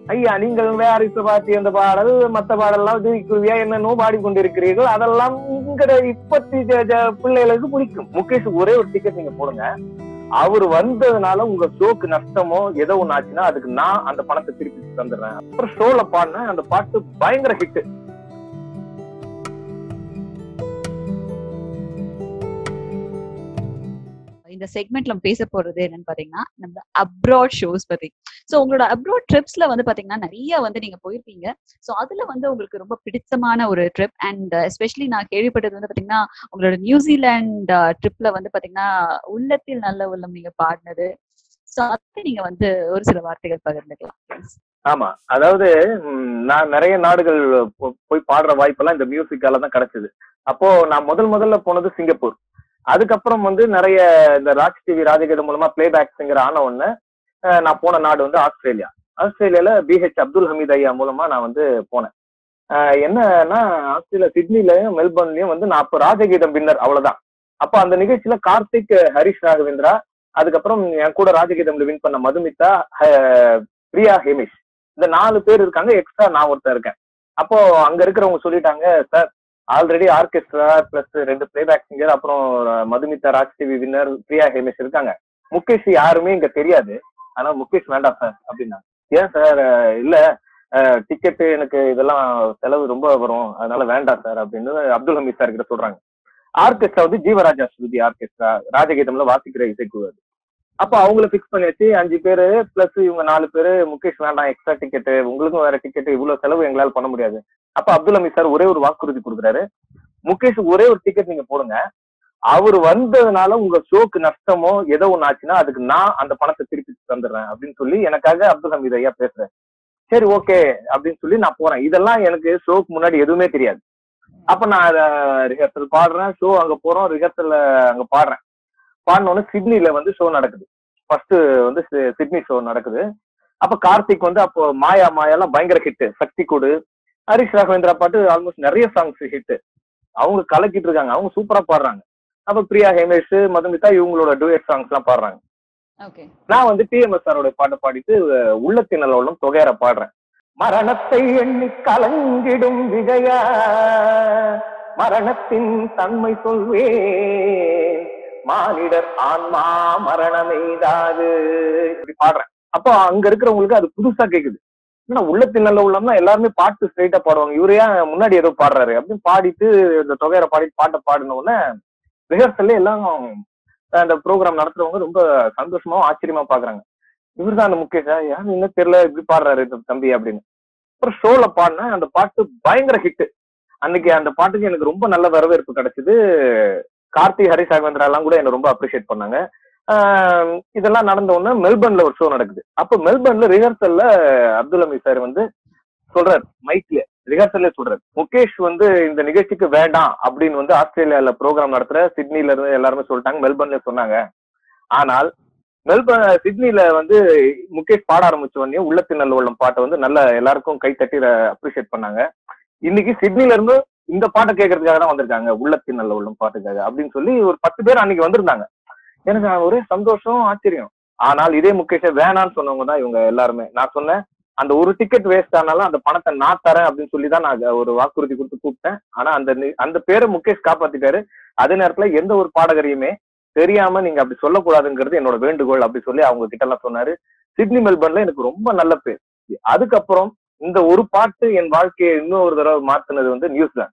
ஐயா நீங்கள் வேற இப்ப பார்த்து அந்த பாடல் மத்த பாடல்லாம் தூக்கிக்குவியா என்னென்னோ பாடிக்கொண்டிருக்கிறீர்கள் அதெல்லாம் இங்கட இப்பத்தி ஜ- ஜ- பிள்ளைகளுக்கு பிடிக்கும் முகேஷ் ஒரே ஒரு டிக்கெட் நீங்க போடுங்க அவர் வந்ததுனால உங்க ஷோக்கு நஷ்டமோ ஏதோ ஒண்ணு ஆச்சுன்னா அதுக்கு நான் அந்த பணத்தை திருப்பி தந்துடுறேன் அப்புறம் ஷோல பாடினேன் அந்த பாட்டு பயங்கர ஹிட் இந்த செக்மெண்ட்ல நம்ம பேச போறது என்னன்னு பாத்தீங்கன்னா நம்ம அப்ராட் ஷோஸ் பத்தி சோ உங்களோட அப்ராட் ட்ரிப்ஸ்ல வந்து பாத்தீங்கன்னா நிறைய வந்து நீங்க போயிருப்பீங்க சோ அதுல வந்து உங்களுக்கு ரொம்ப பிடித்தமான ஒரு ட்ரிப் அண்ட் எஸ்பெஷலி நான் கேள்விப்பட்டது வந்து பாத்தீங்கன்னா உங்களோட நியூசிலாந்து ட்ரிப்ல வந்து பாத்தீங்கன்னா உள்ளத்தில் நல்ல உள்ளம் நீங்க பாடினது சோ அதை நீங்க வந்து ஒரு சில வார்த்தைகள் பகிர்ந்துக்கலாம் please. ஆமா அதாவது ம், நான் நிறைய நாடுகள் போ- போய் பாடுற வாய்ப்பெல்லாம் இந்த மியூசிக்கால தான் கிடைச்சது அப்போ நான் முதல் முதல்ல போனது சிங்கப்பூர் அதுக்கப்புறம் வந்து நிறைய இந்த ராஜ் டிவி ராஜகீதம் மூலமா பிளேபேக் சிங்கர் ஆன உடனே அஹ், நான் போன நாடு வந்து ஆஸ்திரேலியா ஆஸ்திரேலியால பிஹெச் அப்துல் ஹமீத் ஐயா மூலமா நான் வந்து போனேன் அஹ், என்னன்னா ஆஸ்திரேலியா சிட்னிலயும் மெல்பர்ன்லயும் வந்து நான் அப்போ ராஜகீதம் வின்னர் அவ்வளவுதான் அப்போ அந்த நிகழ்ச்சியில கார்த்திக் ஹரிஷ் ராகவேந்திரா அதுக்கப்புறம் என் கூட ராஜகீதம்ல வின் பண்ண மதுமிதா அஹ், பிரியா ஹேமிஷ் இந்த நாலு பேர் இருக்காங்க எக்ஸ்ட்ரா நான் ஒருத்தன் இருக்கேன் அப்போ அங்க இருக்கிறவங்க சொல்லிட்டாங்க சார் ஆல்ரெடி ஆர்கெஸ்ட்ரா பிளஸ் ரெண்டு பிளேபேக் சிங்கர் அப்புறம் மதுமிதா ராஜ் டிவி வின்னர் பிரியா ஹேமேஷ் இருக்காங்க முகேஷ் யாருமே இங்க தெரியாது ஆனா முகேஷ் வேண்டாம் சார் அப்படின்னா ஏன் சார் இல்ல டிக்கெட் எனக்கு இதெல்லாம் செலவு ரொம்ப வரும் அதனால வேண்டாம் சார் அப்படின்னு அப்துல் ஹமீத் சார் கிட்ட சொல்றாங்க ஆர்கெஸ்ட்ரா வந்து ஜீவராஜா ஸ்ருதி ஆர்கெஸ்ட்ரா ராஜகீதம்ல வாசிக்கிற இசைக்குழு அது அப்ப அவங்கள பிக்ஸ் பண்ணி வச்சு அஞ்சு பேரு பிளஸ் இவங்க நாலு பேரு முகேஷ் வேண்டாம் எக்ஸ்ட்ரா டிக்கெட் உங்களுக்கும் வேற டிக்கெட் இவ்வளவு செலவு எங்களால பண்ண முடியாது அப்ப அப்துல் ஹமீத் சார் ஒரே ஒரு வாக்குறுதி கொடுக்குறாரு முகேஷ் ஒரே ஒரு டிக்கெட் நீங்க போடுங்க அவர் வந்ததுனால உங்க ஷோக்கு நஷ்டமோ ஏதோ ஒண்ணு ஆச்சுன்னா அதுக்கு நான் அந்த பணத்தை திருப்பி தந்துடுறேன் அப்படின்னு சொல்லி எனக்காக அப்துல் ஹமீத் ஐயா பேசுறேன் சரி ஓகே அப்படின்னு சொல்லி நான் போறேன் இதெல்லாம் எனக்கு ஷோக்கு முன்னாடி எதுவுமே தெரியாது அப்ப நான் ரிஹர்சல் பாடுறேன் ஷோ அங்க போறோம் ரிஹர்சல்ல அங்க பாடுறேன் பாடினோடனே சிட்னில வந்து ஷோ நடக்குது ஃபர்ஸ்ட் வந்து சி- சிட்னி ஷோ நடக்குது அப்ப கார்த்திக் வந்து அப்போ மாயா மாயாலாம் பயங்கர ஹிட் சக்தி கூடு ஹரிஷ் ராகவேந்திரா பாட்டு ஆல்மோஸ்ட் நிறைய சாங்ஸ் ஹிட் அவங்க கலக்கிட்டு இருக்காங்க அவங்க சூப்பரா பாடுறாங்க அப்ப பிரியா ஹேமேஷ் மதுமிதா இவங்களோட டூயட் சாங்ஸ் எல்லாம் பாடுறாங்க ஓகே நான் வந்து டிஎம்எஸ் சாரோட பாட்டை பாடிட்டு அஹ், உள்ளத்தினல் உள்ளம் தொகையற பாடுறேன் மரணத்தை எண்ணி கலங்கிடும் விஜயா மரணத்தின் தன்மை சொல்வேன் மானிடர் ஆன்மா மரணமெய்தாது இப்படி பாடுறேன் அப்போ அங்க இருக்கிறவங்களுக்கு அது புதுசா கேக்குது ஏன்னா உள்ளத்தின் நல்ல உள்ளம்னா எல்லாருமே பாட்டு ஸ்ட்ரைட்டா பாடுவாங்க இவரு ஏன் முன்னாடி ஏதோ பாடுறாரு அப்படின்னு பாடிட்டு இந்த தொகையரை பாடிட்டு பாட்டை பாடின உடனே ரிஹர்சல்ல எல்லாம் அந்த ப்ரோக்ராம் நடத்துறவங்க ரொம்ப சந்தோஷமாவும் ஆச்சரியமா பாக்குறாங்க இவர்தான் அந்த முகேஷா ஏன் இன்னும் தெரியல இப்படி பாடுறாரு இந்த தம்பி அப்படின்னு அப்புறம் ஷோல பாடினேன் அந்த பாட்டு பயங்கர ஹிட் அன்னைக்கு அந்த பாட்டுக்கு எனக்கு ரொம்ப நல்ல வரவேற்பு கிடைச்சது கார்த்தி ஹரிஷ் ராகவேந்திரா எல்லாம் கூட என்ன ரொம்ப அப்ரிஷியேட் பண்ணாங்க ஆஹ் இதெல்லாம் நடந்த உடனே மெல்பர்ன்ல ஒரு ஷோ நடக்குது அப்போ மெல்பர்ன்ல ரிஹர்சல்ல அப்துல் அமீத் சார் வந்து சொல்றாரு மைக்ல ரிஹர்சல்ல சொல்றாரு முகேஷ் வந்து இந்த நிகழ்ச்சிக்கு வேண்டாம் அப்படின்னு வந்து ஆஸ்திரேலியால ப்ரோக்ராம் நடத்துற சிட்னில இருந்து எல்லாருமே சொல்லிட்டாங்க மெல்பர்ன்ல சொன்னாங்க ஆனால் மெல்பர்ன் சிட்னில வந்து முகேஷ் பாட ஆரம்பிச்ச உடனே உள்ளத்தின் நல்ல உள்ளம் பாட்டை வந்து நல்ல எல்லாருக்கும் கை தட்டி அப்ரிஷியேட் பண்ணாங்க இன்னைக்கு சிட்னில இருந்து இந்த பாட்டை கேட்கறதுக்காக தான் வந்திருக்காங்க உள்ளத்தின் நல்ல உள்ளம் பாட்டுக்காக அப்படின்னு சொல்லி ஒரு பத்து பேர் அன்னைக்கு வந்திருந்தாங்க எனக்கு ஒரே சந்தோஷம் ஆச்சரியம் ஆனால் இதே முகேஷை வேணான்னு சொன்னவங்க தான் இவங்க எல்லாருமே நான் சொன்னேன் அந்த ஒரு டிக்கெட் வேஸ்ட் ஆனாலும் அந்த பணத்தை நான் தரேன் அப்படின்னு சொல்லி தான் நான் ஒரு வாக்குறுதி கொடுத்து கூப்பிட்டேன் ஆனா அந்த நி- அந்த பேரை முகேஷ் காப்பாத்திட்டாரு அதே நேரத்துல எந்த ஒரு பாடகரையுமே தெரியாம நீங்க அப்படி சொல்லக்கூடாதுங்கிறது என்னோட வேண்டுகோள் அப்படி சொல்லி அவங்க கிட்ட எல்லாம் சொன்னாரு சிட்னி மெல்பர்ன்ல எனக்கு ரொம்ப நல்ல பேர் அதுக்கப்புறம் இந்த ஒரு பாட்டு என் வாழ்க்கையை இன்னும் ஒரு தடவை மாத்துனது வந்து நியூசிலாந்து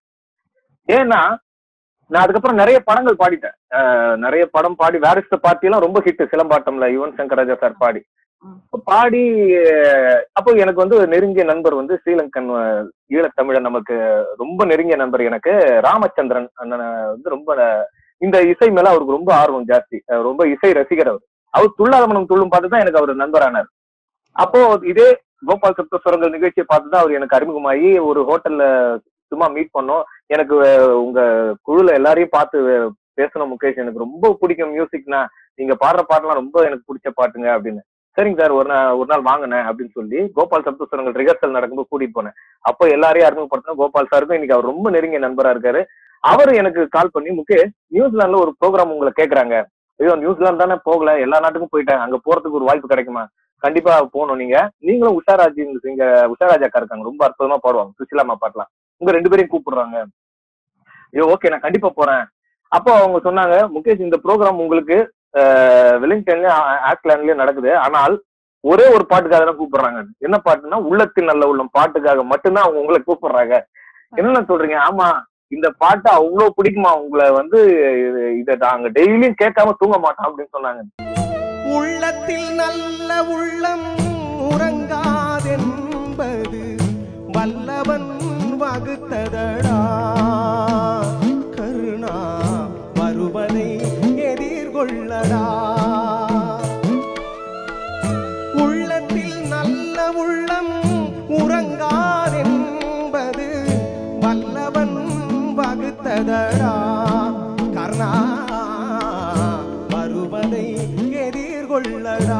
ஏன்னா நான் அதுக்கப்புறம் நிறைய படங்கள் பாடிட்டேன் அஹ் நிறைய படம் பாடி வேரிஸ்ட பார்ட்டி எல்லாம் ரொம்ப ஹிட் சிலம்பாட்டம்ல யுவன் சங்கர் ராஜா சார் பாடி ம். அப்ப பாடி அஹ் அப்போ எனக்கு வந்து ஒரு நெருங்கிய நண்பர் வந்து ஸ்ரீலங்கன் அஹ், ஈழத்தமிழன் நமக்கு ரொம்ப நெருங்கிய நண்பர் எனக்கு ராமச்சந்திரன் அண்ணனை வந்து ரொம்ப இந்த இசை மேல அவருக்கு ரொம்ப ஆர்வம் ஜாஸ்தி அஹ் ரொம்ப இசை ரசிகர் அவர் அவர் துள்ளாதமனம் துள்ளும் பார்த்து தான் எனக்கு அவர் நண்பரானார் அப்போ இதே கோபால் சப்தஸ்வரங்கள் நிகழ்ச்சியை பார்த்து தான் அவர் எனக்கு அறிமுகமாகி ஒரு ஹோட்டல்ல சும்மா மீட் பண்ணோம் எனக்கு அஹ், உங்க குழுல எல்லாரையும் பார்த்து அஹ், பேசணும் முகேஷ் எனக்கு ரொம்ப பிடிக்கும் மியூசிக்னா நீங்க பாடுற பாட்டெல்லாம் ரொம்ப எனக்கு பிடிச்ச பாட்டுங்க அப்படின்னு சரிங்க சார் ஒரு நாள் ஒரு நாள் வாங்கினேன் அப்படின்னு சொல்லி கோபால் சப்தஸ்வரங்கள் ரிஹர்சல் நடக்கும்போது கூட்டிட்டு போனேன் அப்போ எல்லாரையும் அறிமுகப்படுத்தினா கோபால் சாருக்கும் இன்னைக்கு அவர் ரொம்ப நெருங்கிய நண்பரா இருக்காரு அவர் எனக்கு கால் பண்ணி முகேஷ் நியூசிலாந்துல ஒரு ப்ரோக்ராம் உங்களை கேக்குறாங்க ஐயோ நியூசிலாந்து தானே போகல எல்லா நாட்டுக்கும் போயிட்டேன் அங்க போறதுக்கு ஒரு வாய்ப்பு கிடைக்குமா கண்டிப்பா போகணும் நீங்க நீங்களும் உஷாராஜி இங்க உஷாராஜாக்கா இருக்காங்க ரொம்ப அற்புதமா பாடுவாங்க சுசிலாமா பாட்டலாம் உங்க ரெண்டு பேரையும் கூப்பிடுறாங்க ஐயோ ஓகே நான் கண்டிப்பா போறேன் அப்போ அவங்க சொன்னாங்க முகேஷ் இந்த ப்ரோக்ராம் உங்களுக்கு வெலிங்டன்லயும் ஆக்லாண்ட்லயும் நடக்குது ஆனால் ஒரே ஒரு பாட்டுக்காக தான் கூப்பிடுறாங்க என்ன பாட்டுன்னா உள்ளத்தின் நல்ல உள்ளம் பாட்டுக்காக மட்டும்தான் அவங்க உங்களை கூப்பிடுறாங்க என்னென்ன சொல்றீங்க ஆமா இந்த பாட்டு அவ்வளவு பிடிக்குமா உங்களை வந்து இது- இதை நாங்க டெய்லியும் கேட்காம தூங்க மாட்டோம் அப்படின்னு சொன்னாங்க உள்ளத்தில் நல்ல உள்ளம் உறங்காதென்பது வல்லவன் வகுத்ததடா கருணா வருவதை எதிர்கொள்ளடா உள்ளத்தில் நல்ல உள்ளம் உறங்காதென்பது வல்லவன் வகுத்ததடா கர்ணா வருவதை எதிர்கொள்ளடா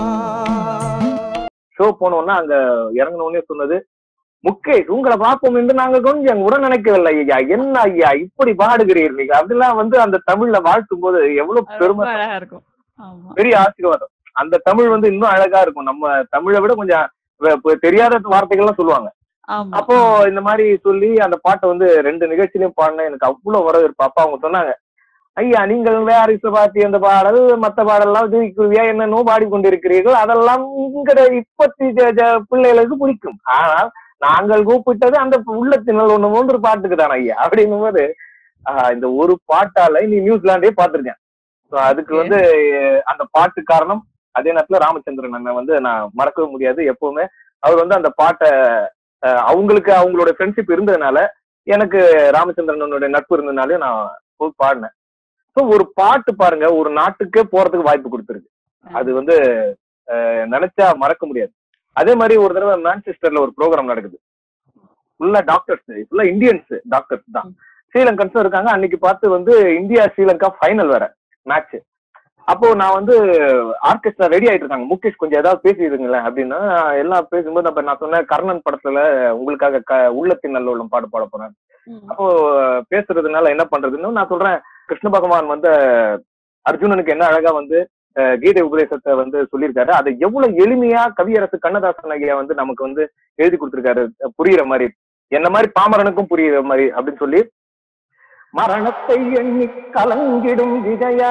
ஷோ போனோம்னா அங்க இறங்கின உடனே சொன்னது முகேஷ் உங்களை பார்ப்போம் என்று நாங்க கொஞ்சம் கூட நினைக்கவில்லை ஐயா என்ன ஐயா இப்படி பாடுகிறீர் நீங்க அப்படிலாம் வந்து அந்த தமிழ்ல வாழ்த்தும் போது எவ்வளவு ரொம்ப பெருமை அழகா இருக்கும் ஆமா பெரிய ஆசீர்வாதம் அந்த தமிழ் வந்து இன்னும் அழகா இருக்கும் நம்ம தமிழை விட கொஞ்சம் வ- வ- தெரியாத வார்த்தைகள்லாம் சொல்லுவாங்க ஆமா அப்போ இந்த மாதிரி சொல்லி அந்த பாட்டை வந்து ரெண்டு நிகழ்ச்சியிலையும் பாடினேன் எனக்கு அவ்வளவு வரவேற்பு அப்பா அவங்க சொன்னாங்க ஐயா நீங்கள் வேற பாத்தி அந்த பாடல் மத்த பாடல்லாம் தூக்கிக்குவியா என்னென்னோ பாடிக்கொண்டிருக்கிறீர்கள் அதெல்லாம் உங்களோட இப்பத்தி ஜ- ஜ- பிள்ளைகளுக்கு பிடிக்கும் ஆனால் நாங்கள் கூப்பிட்டது அந்த உள்ளத்தினால் ஒண்ணு மூன்று பாட்டுக்கு தான் ஐயா அப்படின்னும் போது ஆஹ் இந்த ஒரு பாட்டால நீ நியூசிலாண்டே பாத்திருக்கேன் So அதுக்கு Okay. வந்து அந்த பாட்டு காரணம் அதே நேரத்துல ராமச்சந்திரன் அண்ணன் வந்து நான் மறக்கவே முடியாது எப்பவுமே அவர் வந்து அந்த பாட்டை அஹ் அவங்களுக்கு அவங்களோட ஃப்ரெண்ட்ஷிப் இருந்ததுனால எனக்கு ராமச்சந்திரனோட நட்பு இருந்ததுனாலே நான் போய் பாடினேன் ஸோ ஒரு பாட்டு பாருங்க ஒரு நாட்டுக்கே போறதுக்கு வாய்ப்பு கொடுத்துருக்கு அது வந்து அஹ், நினைச்சா மறக்க முடியாது அதே மாதிரி ஒரு தடவை மான்செஸ்டர்ல ஒரு ப்ரோக்ராம் நடக்குது ஃபுல்லா டாக்டர்ஸ் ஃபுல்லா இந்தியன்ஸ் டாக்டர்ஸ் தான் ஸ்ரீலங்கன்ஸும் இருக்காங்க அன்னைக்கு பார்த்து வந்து இந்தியா ஸ்ரீலங்கா ஃபைனல் வேற மேட்ச் அப்போ நான் வந்து ஆர்கெஸ்ட்ரா ரெடி ஆயிட்டு இருக்காங்க முகேஷ் கொஞ்சம் ஏதாவது பேசிடுங்களேன் அப்படின்னா எல்லாம் பேசும்போது அப்ப நான் சொன்னேன் கர்ணன் படத்துல உங்களுக்காக க உள்ளத்தின் நல்ல உள்ளம் பாடு பாட போறேன் ம். அப்போ பேசுறதுனால என்ன பண்றதுன்னு நான் சொல்றேன் கிருஷ்ண பகவான் வந்து அர்ஜுனனுக்கு என்ன அழகா வந்து அஹ், கீதை உபதேசத்தை வந்து சொல்லியிருக்காரு அதை எவ்வளவு எளிமையா கவியரசு கண்ணதாசன் ஐயா வந்து நமக்கு வந்து எழுதி கொடுத்திருக்காரு அஹ், புரியுற மாதிரி என்ன மாதிரி பாமரனுக்கும் புரியுற மாதிரி அப்படின்னு சொல்லி மரணத்தை எண்ணி கலங்கிடும் விஜயா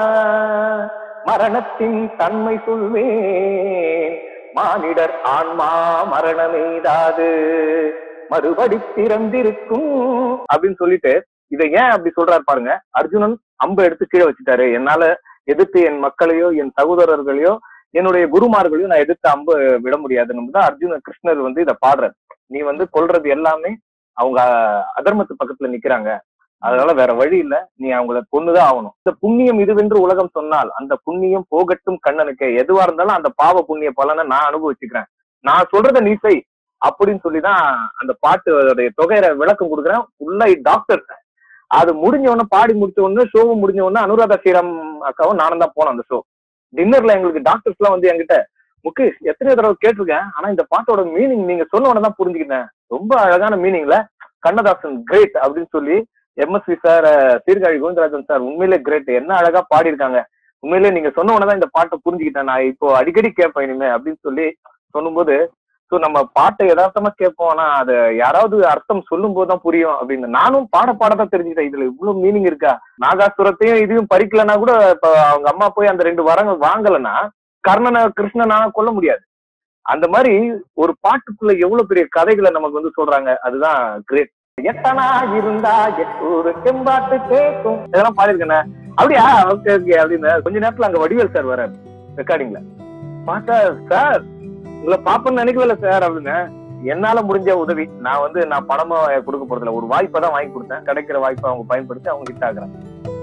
மரணத்தின் தன்மை சொல்வேன் மானிடர் ஆன்மா மரணமெய்தாது மறுபடி பிறந்திருக்கும் அப்படின்னு சொல்லிட்டு இதை ஏன் அப்படி சொல்றாரு பாருங்க அர்ஜுனன் அம்பை எடுத்து கீழே வச்சுட்டாரு என்னால எதிர்த்து என் மக்களையோ என் சகோதரர்களையோ என்னுடைய குருமார்களையும் நான் எதிர்த்து அம்பு விட முடியாதுன்னு தான் அர்ஜுன கிருஷ்ணர் வந்து இதை பாடுறாரு நீ வந்து கொல்றது எல்லாமே அவங்க அதர்மத்து பக்கத்துல நிக்கிறாங்க அதனால வேற வழி இல்ல நீ அவங்கள கொன்னுதான் ஆகணும் இந்த புண்ணியம் இதுவென்று உலகம் சொன்னால் அந்த புண்ணியம் போகட்டும் கண்ணனுக்கு எதுவா இருந்தாலும் அந்த பாவ புண்ணிய பலனை நான் அனுபவிச்சுக்கிறேன் நான் சொல்றத நீ செய் அப்படின்னு சொல்லிதான் அந்த பாட்டுடைய தொகையில விளக்கம் கொடுக்குறேன் ஃபுல்லா டாக்டர் அது முடிஞ்ச உடனே பாடி முடிச்ச உடனே ஷோவும் முடிஞ்ச உடனே அனுராதா ஸ்ரீராம் அக்காவும் நானும் தான் போனோம் அந்த ஷோ டின்னர்ல எங்களுக்கு டாக்டர்ஸ் எல்லாம் வந்து என்கிட்ட முகேஷ் எத்தனை தடவை கேட்டிருக்கேன் ஆனா இந்த பாட்டோட மீனிங் நீங்க சொன்ன உடனே தான் புரிஞ்சுக்கிட்டேன் ரொம்ப அழகான மீனிங்ல கண்ணதாசன் கிரேட் அப்படின்னு சொல்லி MSV sir Sirkazhi Govindarajan sir உண்மையிலே கிரேட் என்ன அழகா பாடியிருக்காங்க உண்மையிலே நீங்க சொன்ன உடனே தான் இந்த பாட்டை புரிஞ்சுக்கிட்டேன் நான் இப்போ அடிக்கடி கேட்பேன் இனிமே அப்படின்னு சொல்லி சொல்லும்போது சோ நம்ம பாட்டை யதார்த்தமா கேட்போம் ஆனா அது யாராவது அர்த்தம் சொல்லும் போதுதான் புரியும் அப்படின்னு நானும் பாட பாடத்தான் தெரிஞ்சுக்கிட்டேன் இதுல இவ்வளவு மீனிங் இருக்கா நாகாசுரத்தையும் இதையும் பறிக்கலன்னா கூட இப்ப அவங்க அம்மா போய் அந்த ரெண்டு வரங்கள் வாங்கலைன்னா கர்ணனை கிருஷ்ணனா கொல்ல முடியாது அந்த மாதிரி ஒரு பாட்டுக்குள்ள எவ்வளவு பெரிய கதைகளை நமக்கு வந்து சொல்றாங்க அதுதான் கிரேட் எத்தனா இருந்தா எட்டூரு செம்பாட்டு கேட்கும் இதெல்லாம் பாடிருக்கேனே அப்படியா ஓகே ஓகே அப்படின்னு கொஞ்ச நேரத்துல அங்க வடிவேல் சார் வர ரெக்கார்டிங்ல பார்த்தா சார் உங்களை பாப்பேன்னு நினைக்கவே சார் அப்படின்னு என்னால முடிஞ்ச உதவி நான் வந்து நான் பணமா கொடுக்க போறதில்ல ஒரு வாய்ப்பை தான் வாங்கி கொடுத்தேன் கிடைக்கிற வாய்ப்பை அவங்க பயன்படுத்தி அவங்க ஹிட் ஆகுறாங்க